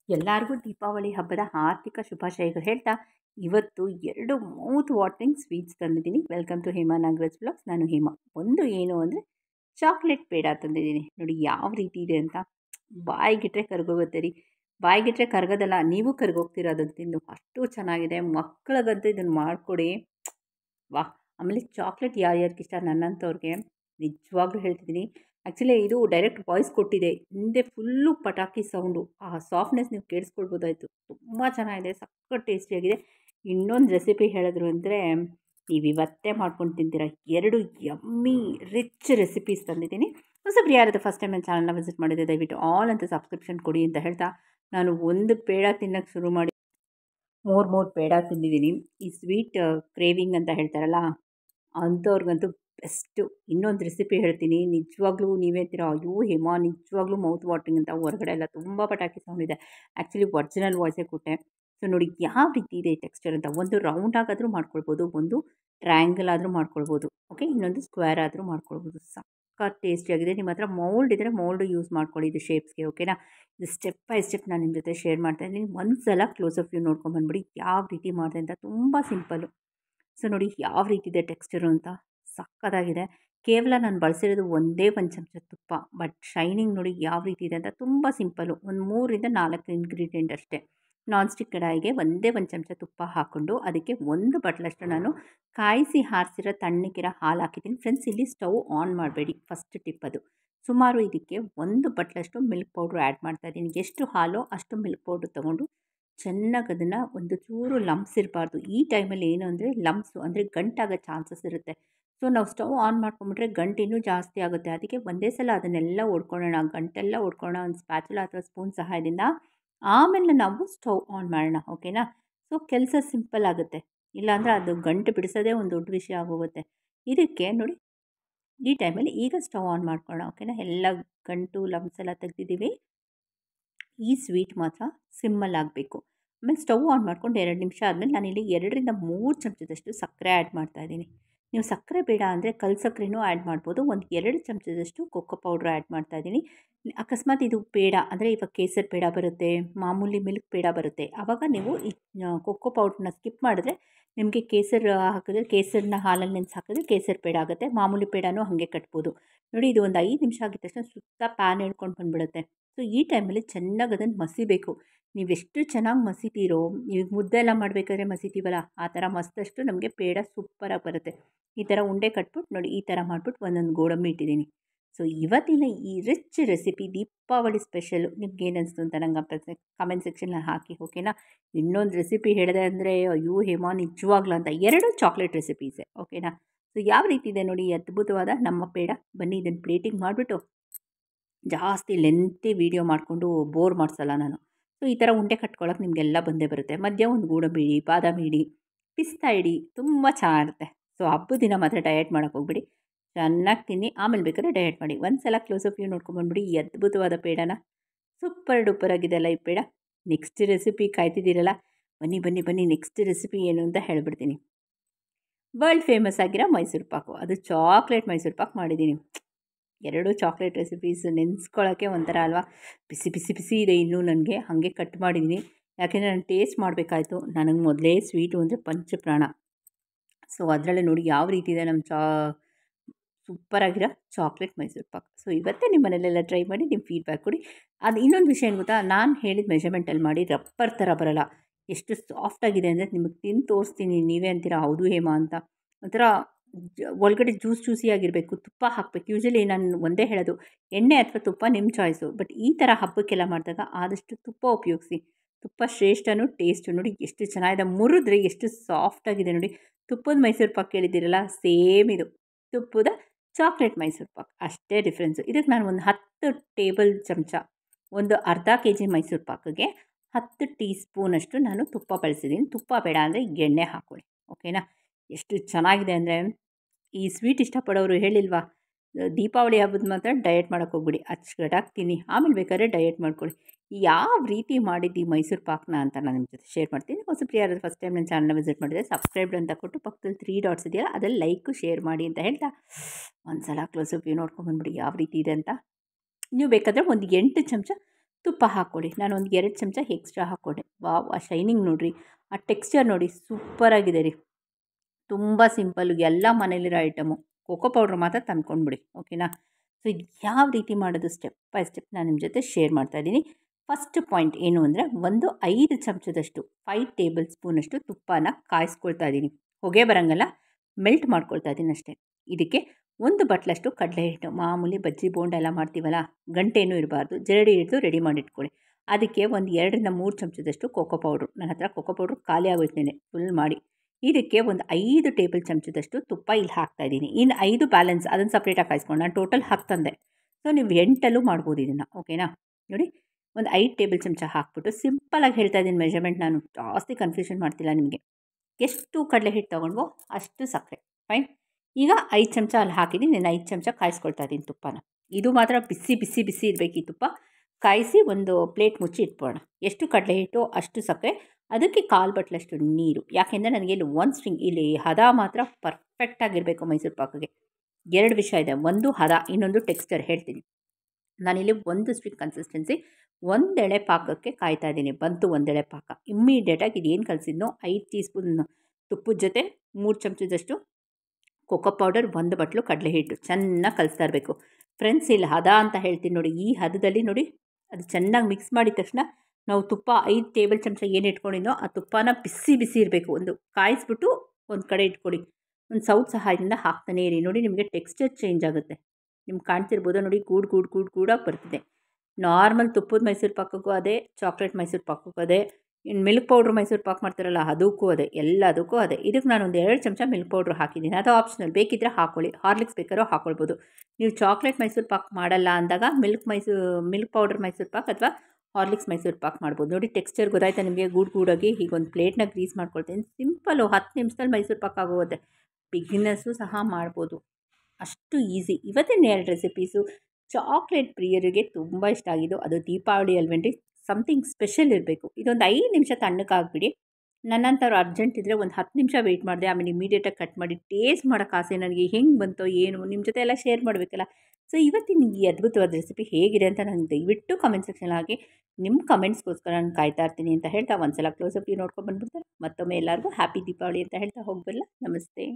ಎಲ್ಲರಿಗೂ ದೀಪಾವಳಿ ಹಬ್ಬದ ಆರ್ಥಿಕ ಶುಭಾಶಯಗಳು ಹೇಳ್ತಾ ಇವತ್ತು ಎರಡು ಮೌತ್ ವಾಟರಿಂಗ್ ಸ್ವೀಟ್ಸ್ ತಂದಿದ್ದೀನಿ welcome to Hema Nagaraj blogs ನಾನು ಹೇಮಾ ಒಂದು ಏನು ಅಂದರೆ ಚಾಕ್ಲೇಟ್ ಪೇಡ ತಂದಿದ್ದೀನಿ ನೋಡಿ ಯಾವ ರೀತಿ ಇದೆ ಅಂತ ಬಾಯಿಗಿಟ್ರೆ ಕರ್ಗೋಗುತ್ತೆ ರೀ ಬಾಯಿಗಿಟ್ರೆ ಕರ್ಗೋದಲ್ಲ ನೀವು ಕರ್ಗೋಗ್ತೀರ ಅದನ್ನು ತಿಂದು ಅಷ್ಟು ಚೆನ್ನಾಗಿದೆ ಮಕ್ಕಳಿಗಂತೂ ಇದನ್ನು ಮಾಡಿಕೊಡಿ ವಾಹ್ ಆಮೇಲೆ ಚಾಕ್ಲೇಟ್ ಯಾರ್ಯಾರಿಗೆ ಇಷ್ಟ ನನ್ನಂಥವ್ರಿಗೆ ನಿಜವಾಗ್ಲೂ ಹೇಳ್ತಿದ್ದೀನಿ ಆ್ಯಕ್ಚುಲಿ ಇದು ಡೈರೆಕ್ಟ್ ವಾಯ್ಸ್ ಕೊಟ್ಟಿದೆ ಹಿಂದೆ ಫುಲ್ಲು ಪಟಾಕಿ ಸೌಂಡು ಆ ಸಾಫ್ಟ್ನೆಸ್ ನೀವು ಕೇಳಿಸ್ಕೊಳ್ಬೋದಾಯಿತು ತುಂಬ ಚೆನ್ನಾಗಿದೆ ಸಕ್ಕ ಟೇಸ್ಟಿಯಾಗಿದೆ ಇನ್ನೊಂದು ರೆಸಿಪಿ ಹೇಳಿದ್ರು ಅಂದರೆ ನೀವು ಇವತ್ತೇ ಮಾಡ್ಕೊಂಡು ತಿಂತೀರ ಎರಡು ಯಮ್ಮಿ ರಿಚ್ ರೆಸಿಪೀಸ್ ತಂದಿದ್ದೀನಿ ಹೊಸಬ್ರು ಯಾರಾದ್ರು ಫಸ್ಟ್ ಟೈಮ್ ನನ್ನ ಚಾನಲ್ನ ವಿಸಿಟ್ ಮಾಡಿದೆ ದಯವಿಟ್ಟು ಆಲ್ ಅಂತ ಸಬ್ಸ್ಕ್ರಿಪ್ಷನ್ ಕೊಡಿ ಅಂತ ಹೇಳ್ತಾ ನಾನು ಒಂದು ಪೇಡ ತಿನ್ನೋಕ್ಕೆ ಶುರು ಮಾಡಿ ಮೂರು ಮೂರು ಪೇಡ ತಿಂದಿದ್ದೀನಿ ಈ ಸ್ವೀಟ್ ಕ್ರೇವಿಂಗ್ ಅಂತ ಹೇಳ್ತಾರಲ್ಲ ಅಂಥವ್ರಿಗಂತೂ ಬೆಸ್ಟು ಇನ್ನೊಂದು ರೆಸಿಪಿ ಹೇಳ್ತೀನಿ ನಿಜವಾಗ್ಲೂ ನೀವೇ ಅಂತೀರ ಅಯ್ಯೋ ಹೇಮಾ ನಿಜವಾಗ್ಲೂ ಮೌತ್ ವಾಟ್ರಿಂಗ್ ಅಂತ ಹೊರಗಡೆ ಎಲ್ಲ ತುಂಬ ಪಟಾಕಿ ಸೌಂಡ್ ಇದೆ ಆ್ಯಕ್ಚುಲಿ ಒರಿಜಿನಲ್ ವಾಯ್ಸೇ ಕೊಟ್ಟೆ ಸೊ ನೋಡಿ ಯಾವ ರೀತಿ ಇದೆ ಟೆಕ್ಸ್ಚರ್ ಅಂತ ಒಂದು ರೌಂಡ್ ಆಗಾದರೂ ಮಾಡ್ಕೊಳ್ಬೋದು ಒಂದು ಟ್ರಯಾಂಗಲ್ ಆದರೂ ಮಾಡ್ಕೊಳ್ಬೋದು ಓಕೆ ಇನ್ನೊಂದು ಸ್ಕ್ವೇರ್ ಆದರೂ ಮಾಡ್ಕೊಳ್ಬೋದು ಸಕ್ಕ ಟೇಸ್ಟಿಯಾಗಿದೆ ನಿಮ್ಮ ಹತ್ರ ಮೌಲ್ಡ್ ಇದ್ದರೆ ಮೌಲ್ಡ್ ಯೂಸ್ ಮಾಡ್ಕೊಳ್ಳಿ ಇದು ಶೇಪ್ಸ್ಗೆ ಓಕೆನಾ ಇದು ಸ್ಟೆಪ್ ಬೈ ಸ್ಟೆಪ್ ನಾನು ನಿಮ್ಮ ಜೊತೆ ಶೇರ್ ಮಾಡ್ತಾ ಇದ್ದೀನಿ ಒಂದು ಸಲ ಕ್ಲೋಸ್ ಅಪ್ ವ್ಯೂ ನೋಡ್ಕೊಂಬಂದ್ಬಿಡಿ ಯಾವ ರೀತಿ ಮಾಡಿದೆ ಅಂತ ತುಂಬ ಸಿಂಪಲ್ಲು ಸೊ ನೋಡಿ ಯಾವ ರೀತಿ ಇದೆ ಟೆಕ್ಸ್ಚರು ಅಂತ ಸಕ್ಕತ್ತಾಗಿದೆ ಕೇವಲ ನಾನು ಬಳಸಿರೋದು ಒಂದೇ ಒಂದು ಚಮಚ ತುಪ್ಪ ಬಟ್ ಶೈನಿಂಗ್ ನೋಡಿ ಯಾವ ರೀತಿ ಇದೆ ಅಂತ ತುಂಬ ಸಿಂಪಲ್ಲು ಒಂದು ಮೂರಿಂದ ನಾಲ್ಕು ಇಂಗ್ರೀಡಿಯೆಂಟ್ ಅಷ್ಟೇ ನಾನ್ ಸ್ಟಿಕ್ ಕಡಾಯಿಗೆ ಒಂದೇ ಒಂದು ಚಮಚ ತುಪ್ಪ ಹಾಕ್ಕೊಂಡು ಅದಕ್ಕೆ ಒಂದು ಬಟ್ಲಷ್ಟು ನಾನು ಕಾಯಿಸಿ ಹಾರಿಸಿರೋ ತಣ್ಣಗಿರೋ ಹಾಲು ಹಾಕಿದ್ದೀನಿ ಫ್ರೆಂಡ್ಸ್ ಇಲ್ಲಿ ಸ್ಟವ್ ಆನ್ ಮಾಡಬೇಡಿ ಫಸ್ಟ್ ಟಿಪ್ ಅದು ಸುಮಾರು ಇದಕ್ಕೆ ಒಂದು ಬಟ್ಲಷ್ಟು ಮಿಲ್ಕ್ ಪೌಡ್ರ್ ಆ್ಯಡ್ ಮಾಡ್ತಾ ಇದ್ದೀನಿ ಎಷ್ಟು ಹಾಲೋ ಅಷ್ಟು ಮಿಲ್ಕ್ ಪೌಡ್ರ್ ತೊಗೊಂಡು ಚೆನ್ನಾಗಿ ಅದನ್ನು ಒಂದು ಚೂರು ಲಮ್ಸ್ ಇರಬಾರ್ದು ಈ ಟೈಮಲ್ಲಿ ಏನು ಅಂದರೆ ಲಮ್ಸು ಅಂದರೆ ಗಂಟಾಗೋ ಚಾನ್ಸಸ್ ಇರುತ್ತೆ ಸೊ ನಾವು ಸ್ಟವ್ ಆನ್ ಮಾಡ್ಕೊಂಬಿಟ್ರೆ ಗಂಟು ಇನ್ನೂ ಜಾಸ್ತಿ ಆಗುತ್ತೆ ಅದಕ್ಕೆ ಒಂದೇ ಸಲ ಅದನ್ನೆಲ್ಲ ಓಡ್ಕೊಳ್ಳೋಣ ಗಂಟೆಲ್ಲ ಓಡ್ಕೊಳ್ಳೋಣ ಒಂದು ಸ್ಪ್ಯಾಚುಲ ಅಥವಾ ಸ್ಪೂನ್ ಸಹಾಯದಿಂದ ಆಮೇಲೆ ನಾವು ಸ್ಟವ್ ಆನ್ ಮಾಡೋಣ ಓಕೆನಾ ಸೊ ಕೆಲಸ ಸಿಂಪಲ್ ಆಗುತ್ತೆ ಇಲ್ಲಾಂದರೆ ಅದು ಗಂಟು ಬಿಡಿಸೋದೇ ಒಂದು ದೊಡ್ಡ ವಿಷಯ ಆಗೋಗುತ್ತೆ ಇದಕ್ಕೆ ನೋಡಿ ಈ ಟೈಮಲ್ಲಿ ಈಗ ಸ್ಟವ್ ಆನ್ ಮಾಡ್ಕೊಳ್ಳೋಣ ಓಕೆನಾ ಎಲ್ಲ ಗಂಟು ಲಮ್ಸ್ ಎಲ್ಲ ತೆಗ್ದಿದ್ದೀವಿ ಈ ಸ್ವೀಟ್ ಮಾತ್ರ ಸಿಮ್ಮಲ್ಲಿ ಆಗಬೇಕು ಆಮೇಲೆ ಸ್ಟವ್ ಆನ್ ಮಾಡ್ಕೊಂಡು ಎರಡು ನಿಮಿಷ ಆದಮೇಲೆ ನಾನಿಲ್ಲಿ ಎರಡರಿಂದ ಮೂರು ಚಮಚದಷ್ಟು ಸಕ್ಕರೆ ಆ್ಯಡ್ ಮಾಡ್ತಾಯಿದ್ದೀನಿ ನೀವು ಸಕ್ಕರೆ ಬೇಡ ಅಂದರೆ ಕಲ್ ಸಕ್ಕರೆನೂ ಆ್ಯಡ್ ಮಾಡ್ಬೋದು ಒಂದು ಎರಡು ಚಮಚದಷ್ಟು ಕೊಕ್ಕೋ ಪೌಡ್ರ್ ಆ್ಯಡ್ ಮಾಡ್ತಾಯಿದ್ದೀನಿ ಅಕಸ್ಮಾತ್ ಇದು ಪೇಡ ಅಂದರೆ ಇವಾಗ ಕೇಸರಿ ಪೇಡ ಬರುತ್ತೆ ಮಾಮೂಲಿ ಮಿಲ್ಕ್ ಪೇಡ ಬರುತ್ತೆ ಆವಾಗ ನೀವು ಈ ಕೊಕ್ಕೋ ಪೌಡ್ರನ್ನ ಸ್ಕಿಪ್ ಮಾಡಿದ್ರೆ ನಿಮಗೆ ಕೇಸರಿ ಹಾಕಿದ್ರೆ ಕೇಸರಿನ ಹಾಲಲ್ಲಿ ನೆನೆಸಿ ಹಾಕಿದ್ರೆ ಕೇಸರಿ ಪೇಡ ಆಗುತ್ತೆ ಮಾಮೂಲಿ ಪೇಡನೂ ಹಾಗೆ ಕಟ್ಬೋದು ನೋಡಿ ಇದು ಒಂದು ಐದು ನಿಮಿಷ ಆಗಿದ ತಕ್ಷಣ ಸುತ್ತ ಪ್ಯಾನ್ ಹಿಡ್ಕೊಂಡು ಬಂದುಬಿಡುತ್ತೆ ಸೊ ಈ ಟೈಮಲ್ಲಿ ಚೆನ್ನಾಗಿ ಅದನ್ನು ಮಸಿಬೇಕು ನೀವೆಷ್ಟು ಚೆನ್ನಾಗಿ ಮಸಿತೀರೋ ಈಗ ಮುದ್ದೆ ಎಲ್ಲ ಮಾಡಬೇಕಾದ್ರೆ ಮಸಿತೀವಲ್ಲ ಆ ಥರ ಮಸಿದಷ್ಟು ನಮಗೆ ಪೇಡ ಸೂಪರಾಗಿ ಬರುತ್ತೆ ಈ ಥರ ಉಂಡೆ ಕಟ್ಬಿಟ್ಟು ನೋಡಿ ಈ ಥರ ಮಾಡಿಬಿಟ್ಟು ಒಂದೊಂದು ಗೋಡಂಬಿ ಇಟ್ಟಿದ್ದೀನಿ ಸೊ ಇವತ್ತಿನ ಈ ರಿಚ್ ರೆಸಿಪಿ ದೀಪಾವಳಿ ಸ್ಪೆಷಲು ನಿಮ್ಗೆ ಏನು ಅನಿಸ್ತು ಅಂತ ನಂಗೆ ಕಮೆಂಟ್ ಸೆಕ್ಷನಲ್ಲಿ ಹಾಕಿ ಓಕೆನಾ ಇನ್ನೊಂದು ರೆಸಿಪಿ ಹೇಳಿದೆ ಅಂದರೆ ಅಯ್ಯೋ ಹೇಮಾ ನಿಜವಾಗ್ಲೂ ಅಂತ ಎರಡು ಚಾಕ್ಲೇಟ್ ರೆಸಿಪೀಸೆ ಓಕೆನಾ ಸೊ ಯಾವ ರೀತಿ ಇದೆ ನೋಡಿ ಅದ್ಭುತವಾದ ನಮ್ಮ ಪೇಡ ಬನ್ನಿ ಇದನ್ನು ಪ್ಲೇಟಿಂಗ್ ಮಾಡಿಬಿಟ್ಟು ಜಾಸ್ತಿ ಲೆಂತಿ ವೀಡಿಯೋ ಮಾಡಿಕೊಂಡು ಬೋರ್ ಮಾಡಿಸಲ್ಲ ನಾನು ಸೊ ಈ ಥರ ಉಂಡೆ ಕಟ್ಕೊಳ್ಳೋಕೆ ನಿಮಗೆಲ್ಲ ಬಂದೇ ಬರುತ್ತೆ ಮಧ್ಯ ಒಂದು ಗೋಡಂಬಿ ಇಡಿ ಬಾದಾಮಿ ಇಡಿ ಪಿಸ್ತಾ ಇಡಿ ತುಂಬ ಚೆನ್ನಾಗಿರುತ್ತೆ ಸೊ ಹಬ್ಬದ ದಿನ ಮಾತ್ರ ಡಯಟ್ ಮಾಡೋಕ್ಕೆ ಹೋಗ್ಬಿಡಿ ಚೆನ್ನಾಗಿ ತಿನ್ನಿ ಆಮೇಲೆ ಬೇಕಾದ್ರೆ ಡಯಟ್ ಮಾಡಿ ಒಂದು ಸಲ ಕ್ಲೋಸ್ ಅಪ್ ವ್ಯೂ ನೋಡ್ಕೊಂಬಂದ್ಬಿಡಿ ಈ ಅದ್ಭುತವಾದ ಪೇಡನ ಸೂಪರ್ ಡೂಪರ್ ಆಗಿದೆಲ್ಲ ಈ ಪೇಡ ನೆಕ್ಸ್ಟ್ ರೆಸಿಪಿ ಕಾಯ್ತಿದ್ದೀರಲ್ಲ ಬನ್ನಿ ಬನ್ನಿ ಬನ್ನಿ ನೆಕ್ಸ್ಟ್ ರೆಸಿಪಿ ಏನು ಅಂತ ಹೇಳ್ಬಿಡ್ತೀನಿ ವರ್ಲ್ಡ್ ಫೇಮಸ್ ಆಗಿರೋ ಮೈಸೂರು ಪಾಕು ಅದು ಚಾಕ್ಲೇಟ್ ಮೈಸೂರು ಪಾಕು ಮಾಡಿದ್ದೀನಿ ಎರಡು ಚಾಕ್ಲೇಟ್ ರೆಸಿಪೀಸ್ ನೆನೆಸ್ಕೊಳ್ಳೋಕ್ಕೆ ಒಂಥರ ಅಲ್ವಾ ಬಿಸಿ ಬಿಸಿ ಬಿಸಿ ಇದೆ ಇನ್ನೂ ನನಗೆ ಹಾಗೆ ಕಟ್ ಮಾಡಿದ್ದೀನಿ ಯಾಕೆಂದರೆ ನಾನು ಟೇಸ್ಟ್ ಮಾಡಬೇಕಾಯ್ತು ನನಗೆ ಮೊದಲೇ ಸ್ವೀಟು ಅಂದರೆ ಪಂಚಪ್ರಾಣ ಸೊ ಅದರಲ್ಲೇ ನೋಡಿ ಯಾವ ರೀತಿ ಇದೆ ನಮ್ಮ ಚಾ ಸೂಪರಾಗಿರೋ ಚಾಕ್ಲೇಟ್ ಮೈಸೂರು ಪಾಕ್ ಸೊ ಇವತ್ತೇ ನಿಮ್ಮ ಮನೇಲೆಲ್ಲ ಟ್ರೈ ಮಾಡಿ ನಿಮ್ಮ ಫೀಡ್ಬ್ಯಾಕ್ ಕೊಡಿ ಅದು ಇನ್ನೊಂದು ವಿಷಯ ಏನು ಗೊತ್ತಾ ನಾನು ಹೇಳಿದ ಮೆಷರ್ಮೆಂಟಲ್ಲಿ ಮಾಡಿ ರಬ್ಬರ್ ಥರ ಬರೋಲ್ಲ ಎಷ್ಟು ಸಾಫ್ಟಾಗಿದೆ ಅಂದರೆ ನಿಮಗೆ ತಿಂದು ತೋರಿಸ್ತೀನಿ ನೀವೇ ಅಂತೀರಾ ಹೌದು ಹೇಮಾ ಅಂತ ಒಂಥರ ಒಳಗಡೆ ಜ್ಯೂಸ್ ಜ್ಯೂಸಿಯಾಗಿರಬೇಕು ತುಪ್ಪ ಹಾಕಬೇಕು ಯೂಶಲಿ ನಾನು ಒಂದೇ ಹೇಳೋದು ಎಣ್ಣೆ ಅಥವಾ ತುಪ್ಪ ನಿಮ್ಮ ಚಾಯ್ಸು ಬಟ್ ಈ ಥರ ಹಬ್ಬಕ್ಕೆಲ್ಲ ಮಾಡಿದಾಗ ಆದಷ್ಟು ತುಪ್ಪ ಉಪಯೋಗಿಸಿ ತುಪ್ಪ ಶ್ರೇಷ್ಠನೂ ಟೇಸ್ಟು ನೋಡಿ ಎಷ್ಟು ಚೆನ್ನಾಗಿದೆ ಮುರಿದ್ರೆ ಎಷ್ಟು ಸಾಫ್ಟಾಗಿದೆ ನೋಡಿ ತುಪ್ಪದ ಮೈಸೂರು ಪಾಕ್ ಕೇಳಿದ್ದೀರಲ್ಲ ಸೇಮ್ ಇದು ತುಪ್ಪದ ಚಾಕ್ಲೇಟ್ ಮೈಸೂರು ಪಾಕ್ ಅಷ್ಟೇ ಡಿಫ್ರೆನ್ಸು ಇದಕ್ಕೆ ನಾನು ಒಂದು ಹತ್ತು ಟೇಬಲ್ ಚಮಚ ಒಂದು ಅರ್ಧ ಕೆ ಜಿ ಮೈಸೂರು ಪಾಕಿಗೆ ಹತ್ತು ಟೀ ಸ್ಪೂನಷ್ಟು ನಾನು ತುಪ್ಪ ಬಳಸಿದ್ದೀನಿ ತುಪ್ಪ ಬೇಡ ಅಂದರೆ ಎಣ್ಣೆ ಹಾಕ್ಕೊಳ್ಳಿ ಓಕೆನಾ ಎಷ್ಟು ಚೆನ್ನಾಗಿದೆ ಅಂದರೆ ಈ ಸ್ವೀಟ್ ಇಷ್ಟಪಡೋರು ಹೇಳಿಲ್ವಾ ದೀಪಾವಳಿ ಹಬ್ಬದ ಮಾತ್ರ ಡಯಟ್ ಮಾಡೋಕ್ಕೆ ಹೋಗ್ಬಿಡಿ ಅಚ್ಚುಕಟ್ಟಾಗಿ ತಿನ್ನಿ ಆಮೇಲೆ ಬೇಕಾದ್ರೆ ಡಯಟ್ ಮಾಡ್ಕೊಳ್ಳಿ ಯಾವ ರೀತಿ ಮಾಡಿದ್ದು ಈ ಮೈಸೂರು ಪಾಕ್ನ ಅಂತ ನಾನು ನಿಮ್ಮ ಜೊತೆ ಶೇರ್ ಮಾಡ್ತೀನಿ ಹೊಸಬ್ರು ಯಾರಾದ್ರು ಫಸ್ಟ್ ಟೈಮ್ ನನ್ನ ಚಾನಲ್ನ ವಿಸಿಟ್ ಮಾಡಿದರೆ ಸಬ್ಸ್ಕ್ರೈಬ್ ಅಂತ ಕೊಟ್ಟು ಪಕ್ಕದಲ್ಲಿ ತ್ರೀ ಡಾಟ್ಸ್ ಇದೆಯಲ್ಲ ಅದ್ರಲ್ಲಿ ಲೈಕು ಶೇರ್ ಮಾಡಿ ಅಂತ ಹೇಳ್ತಾ ಒಂದು ಸಲ ಕ್ಲೋಸಪ್ ವ್ಯೂ ನೋಡ್ಕೊಂಬಂದ್ಬಿಡಿ ಯಾವ ರೀತಿ ಇದೆ ಅಂತ ನೀವು ಬೇಕಾದರೆ ಒಂದು ಎಂಟು ಚಮಚ ತುಪ್ಪ ಹಾಕ್ಕೊಳ್ಳಿ ನಾನು ಒಂದು ಎರಡು ಚಮಚ ಎಕ್ಸ್ಟ್ರಾ ಹಾಕ್ಕೊಂಡೆ ವಾವ್ ಆ ಶೈನಿಂಗ್ ನೋಡಿರಿ ಆ ಟೆಕ್ಸ್ಚರ್ ನೋಡಿ ಸೂಪರಾಗಿದೆ ರೀ ತುಂಬ ಸಿಂಪಲ್ಲು ಎಲ್ಲ ಮನೇಲಿರೋ ಐಟಮು ಕೋಕೋ ಪೌಡ್ರ್ ಮಾತ್ರ ತಂದ್ಕೊಂಡ್ಬಿಡಿ ಓಕೆನಾ ಸೊ ಇದು ಯಾವ ರೀತಿ ಮಾಡೋದು ಸ್ಟೆಪ್ ಬೈ ಸ್ಟೆಪ್ ನಾನು ನಿಮ್ಮ ಜೊತೆ ಶೇರ್ ಮಾಡ್ತಾಯಿದ್ದೀನಿ ಫಸ್ಟ್ ಪಾಯಿಂಟ್ ಏನು ಅಂದರೆ ಒಂದು ಐದು ಚಮಚದಷ್ಟು ಫೈವ್ ಟೇಬಲ್ ಸ್ಪೂನಷ್ಟು ತುಪ್ಪನ ಕಾಯಿಸ್ಕೊಳ್ತಾ ಇದ್ದೀನಿ ಹೊಗೆ ಬರೋಂಗಲ್ಲ ಮೆಲ್ಟ್ ಮಾಡ್ಕೊಳ್ತಾ ಇದ್ದೀನಿ ಅಷ್ಟೇ ಇದಕ್ಕೆ ಒಂದು ಬಟ್ಲಷ್ಟು ಕಡಲೆ ಹಿಟ್ಟು ಮಾಮೂಲಿ ಬಜ್ಜಿ ಬೋಂಡ ಎಲ್ಲ ಮಾಡ್ತೀವಲ್ಲ ಗಂಟೇನೂ ಇರಬಾರ್ದು ಜರಡಿ ಹಿಡಿದು ರೆಡಿ ಮಾಡಿಟ್ಕೊಳ್ಳಿ ಅದಕ್ಕೆ ಒಂದು ಎರಡರಿಂದ ಮೂರು ಚಮಚದಷ್ಟು ಕೋಕೋ ಪೌಡ್ರು ನನ್ನ ಹತ್ರ ಕೋಕೋ ಪೌಡ್ರು ಖಾಲಿ ಆಗೋಯ್ತೇನೆ ಫುಲ್ ಮಾಡಿ ಇದಕ್ಕೆ ಒಂದು ಐದು ಟೇಬಲ್ ಚಮಚದಷ್ಟು ತುಪ್ಪ ಇಲ್ಲಿ ಹಾಕ್ತಾಯಿದ್ದೀನಿ ಇನ್ನು ಐದು ಬ್ಯಾಲೆನ್ಸ್ ಅದನ್ನು ಸಪ್ರೇಟಾಗಿ ಕಾಯಿಸ್ಕೊಂಡು ನಾನು ಟೋಟಲ್ ಹತ್ತು ತಂದೆ ಸೊ ನೀವು ಎಂಟಲ್ಲೂ ಮಾಡ್ಬೋದು ಇದನ್ನು ಓಕೆನಾ ನೋಡಿ ಒಂದು ಐದು ಟೇಬಲ್ ಚಮಚ ಹಾಕ್ಬಿಟ್ಟು ಸಿಂಪಲಾಗಿ ಹೇಳ್ತಾ ಇದ್ದೀನಿ ಮೆಜರ್ಮೆಂಟ್ ನಾನು ಜಾಸ್ತಿ ಕನ್ಫ್ಯೂಷನ್ ಮಾಡ್ತಿಲ್ಲ ನಿಮಗೆ ಎಷ್ಟು ಕಡಲೆ ಹಿಟ್ಟು ತೊಗೊಂಡ್ವೋ ಅಷ್ಟು ಸಕ್ಕರೆ ಫೈನ್ ಈಗ ಐದು ಚಮಚ ಅಲ್ಲಿ ಹಾಕಿದ್ದೀನಿ ನಾನು ಐದು ಚಮಚ ಕಾಯಿಸ್ಕೊಳ್ತಾ ಇದ್ದೀನಿ ತುಪ್ಪನ ಇದು ಮಾತ್ರ ಬಿಸಿ ಬಿಸಿ ಬಿಸಿ ಇರಬೇಕು ಈ ತುಪ್ಪ ಕಾಯಿಸಿ ಒಂದು ಪ್ಲೇಟ್ ಮುಚ್ಚಿ ಇಟ್ಬೋಣ ಎಷ್ಟು ಕಡಲೆ ಹಿಟ್ಟು ಅಷ್ಟು ಸಕ್ಕರೆ ಅದಕ್ಕೆ ಕಾಲು ಬಟ್ಲಷ್ಟು ನೀರು ಯಾಕೆಂದರೆ ನನಗೆ ಇಲ್ಲಿ ಒಂದು ಸ್ಟ್ರಿಂಗ್ ಇಲ್ಲಿ ಹದ ಮಾತ್ರ ಪರ್ಫೆಕ್ಟಾಗಿರಬೇಕು ಮೈಸೂರು ಪಾಕಿಗೆ ಎರಡು ವಿಷಯ ಇದೆ ಒಂದು ಹದ ಇನ್ನೊಂದು ಟೆಕ್ಸ್ಚರ್ ಹೇಳ್ತೀನಿ ನಾನಿಲ್ಲಿ ಒಂದು ಸ್ಟ್ರಿಂಗ್ ಕನ್ಸಿಸ್ಟೆನ್ಸಿ ಒಂದೆಳೆ ಪಾಕಕ್ಕೆ ಕಾಯ್ತಾ ಇದ್ದೀನಿ ಬಂತು ಒಂದೆಳೆ ಪಾಕ ಇಮ್ಮಿಡಿಯೇಟಾಗಿ ಇದು ಏನು ಕಲಿಸಿದ್ನೋ ಐದು ಟೀ ಸ್ಪೂನ್ ತುಪ್ಪದ ಜೊತೆ ಮೂರು ಚಮಚದಷ್ಟು ಕೋಕೋ ಪೌಡರ್ ಒಂದು ಬಟ್ಲು ಕಡಲೆ ಹಿಟ್ಟು ಚೆನ್ನಾಗಿ ಕಲಿಸ್ತಾ ಇರಬೇಕು ಫ್ರೆಂಡ್ಸ್ ಇಲ್ಲಿ ಹದ ಅಂತ ಹೇಳ್ತೀನಿ ನೋಡಿ ಈ ಹದದಲ್ಲಿ ನೋಡಿ ಅದು ಚೆನ್ನಾಗಿ ಮಿಕ್ಸ್ ಮಾಡಿದ ತಕ್ಷಣ ನಾವು ತುಪ್ಪ ಐದು ಟೇಬಲ್ ಚಮಚ ಏನು ಇಟ್ಕೊಂಡಿದ್ದೋ ಆ ತುಪ್ಪನ ಬಿಸಿ ಬಿಸಿ ಇರಬೇಕು ಒಂದು ಕಾಯಿಸ್ಬಿಟ್ಟು ಒಂದು ಕಡೆ ಇಟ್ಕೊಳ್ಳಿ ಒಂದು ಸೌಟ್ ಸಹಾಯದಿಂದ ಹಾಕ್ತಾನೇ ಇರಿ ನೋಡಿ ನಿಮಗೆ ಟೆಕ್ಸ್ಚರ್ ಚೇಂಜ್ ಆಗುತ್ತೆ ನಿಮ್ಗೆ ಕಾಣ್ತಿರ್ಬೋದು ನೋಡಿ ಗೂಡು ಗೂಡು ಗೂಡು ಗೂಡಾಗಿ ಬರ್ತಿದೆ ನಾರ್ಮಲ್ ತುಪ್ಪದ ಮೈಸೂರು ಪಾಕಕ್ಕೂ ಅದೇ ಚಾಕ್ಲೇಟ್ ಮೈಸೂರು ಪಾಕಕ್ಕೂ ಅದೇ ಇನ್ನು ಮಿಲ್ಕ್ ಪೌಡ್ರ್ ಮೈಸೂರು ಪಾಕ್ ಮಾಡ್ತಾರಲ್ಲ ಅದಕ್ಕೂ ಅದೇ ಎಲ್ಲದಕ್ಕೂ ಅದೇ ಇದಕ್ಕೆ ನಾನು ಒಂದು ಎರಡು ಚಮಚ ಮಿಲ್ಕ್ ಪೌಡ್ರ್ ಹಾಕಿದ್ದೀನಿ ಅದು ಆಪ್ಷನಲ್ ಬೇಕಿದ್ದರೆ ಹಾಕ್ಕೊಳ್ಳಿ ಹಾರ್ಲಿಕ್ಸ್ ಬೇಕಾದ್ರೂ ಹಾಕ್ಕೊಳ್ಬೋದು ನೀವು ಚಾಕ್ಲೇಟ್ ಮೈಸೂರು ಪಾಕ್ ಮಾಡಲ್ಲ ಅಂದಾಗ milk Mysore milk powder Mysore pak ಅಥವಾ ಹಾರ್ಲಿಕ್ಸ್ ಮೈಸೂರು ಪಾಕ್ ಮಾಡ್ಬೋದು ನೋಡಿ ಟೆಕ್ಸ್ಚರ್ ಗೊತ್ತಾಯ್ತಾ ನಿಮಗೆ ಗೂಡು ಗೂಡಾಗಿ ಹೀಗೆ ಒಂದು ಪ್ಲೇಟ್ನ ಗ್ರೀಸ್ ಮಾಡ್ಕೊಳ್ತೀನಿ ಸಿಂಪಲ್ಲು ಹತ್ತು ನಿಮಿಷದಲ್ಲಿ ಮೈಸೂರು ಪಾಕ್ ಆಗೋಗುತ್ತೆ ಬಿಗಿನರ್ಸು ಸಹ ಮಾಡ್ಬೋದು ಅಷ್ಟು ಈಸಿ ಇವತ್ತಿನ ಎರಡು ರೆಸಿಪೀಸು ಚಾಕ್ಲೇಟ್ ಪ್ರಿಯರಿಗೆ ತುಂಬ ಇಷ್ಟ ಆಗಿದ್ದು ಅದು ದೀಪಾವಳಿ ಅಲ್ವೇನ್ರಿ ಸಮಥಿಂಗ್ ಸ್ಪೆಷಲ್ ಇರಬೇಕು ಇದೊಂದು ಐದು ನಿಮಿಷ ತಣ್ಣಕ್ಕಾಗ್ಬಿಡಿ ನನ್ನಂಥವ್ರು ಅರ್ಜೆಂಟ್ ಇದ್ದರೆ ಒಂದು ಹತ್ತು ನಿಮಿಷ ವೆಯ್ಟ್ ಮಾಡಿದೆ ಆಮೇಲೆ ಇಮಿಡಿಯೇಟಾಗಿ ಕಟ್ ಮಾಡಿ ಟೇಸ್ಟ್ ಮಾಡೋಕ್ಕೆ ಆಸೆ ನನಗೆ ಹೆಂಗೆ ಬಂತೋ ಏನು ನಿಮ್ಮ ಜೊತೆ ಎಲ್ಲ ಶೇರ್ ಮಾಡಬೇಕಲ್ಲ ಸೊ ಇವತ್ತಿನ ಈ ಅದ್ಭುತವಾದ ರೆಸಿಪಿ ಹೇಗಿದೆ ಅಂತ ನನಗೆ ದಯವಿಟ್ಟು ಕಮೆಂಟ್ ಸೆಕ್ಷನ್ ಹಾಕಿ ನಿಮ್ಮ ಕಮೆಂಟ್ಸ್ಗೋಸ್ಕರ ನಾನು ಕಾಯ್ತಾ ಇರ್ತೀನಿ ಅಂತ ಹೇಳ್ತಾ ಒಂದ್ಸಲ ಕ್ಲೋಸಪ್ ನೋಡ್ಕೊಂಡು ಬಂದ್ಬಿಡ್ತಾರೆ ಮತ್ತೊಮ್ಮೆ ಎಲ್ಲರಿಗೂ ಹ್ಯಾಪಿ ದೀಪಾವಳಿ ಅಂತ ಹೇಳ್ತಾ ಹೋಗ್ಬರಲ್ಲ ನಮಸ್ತೆ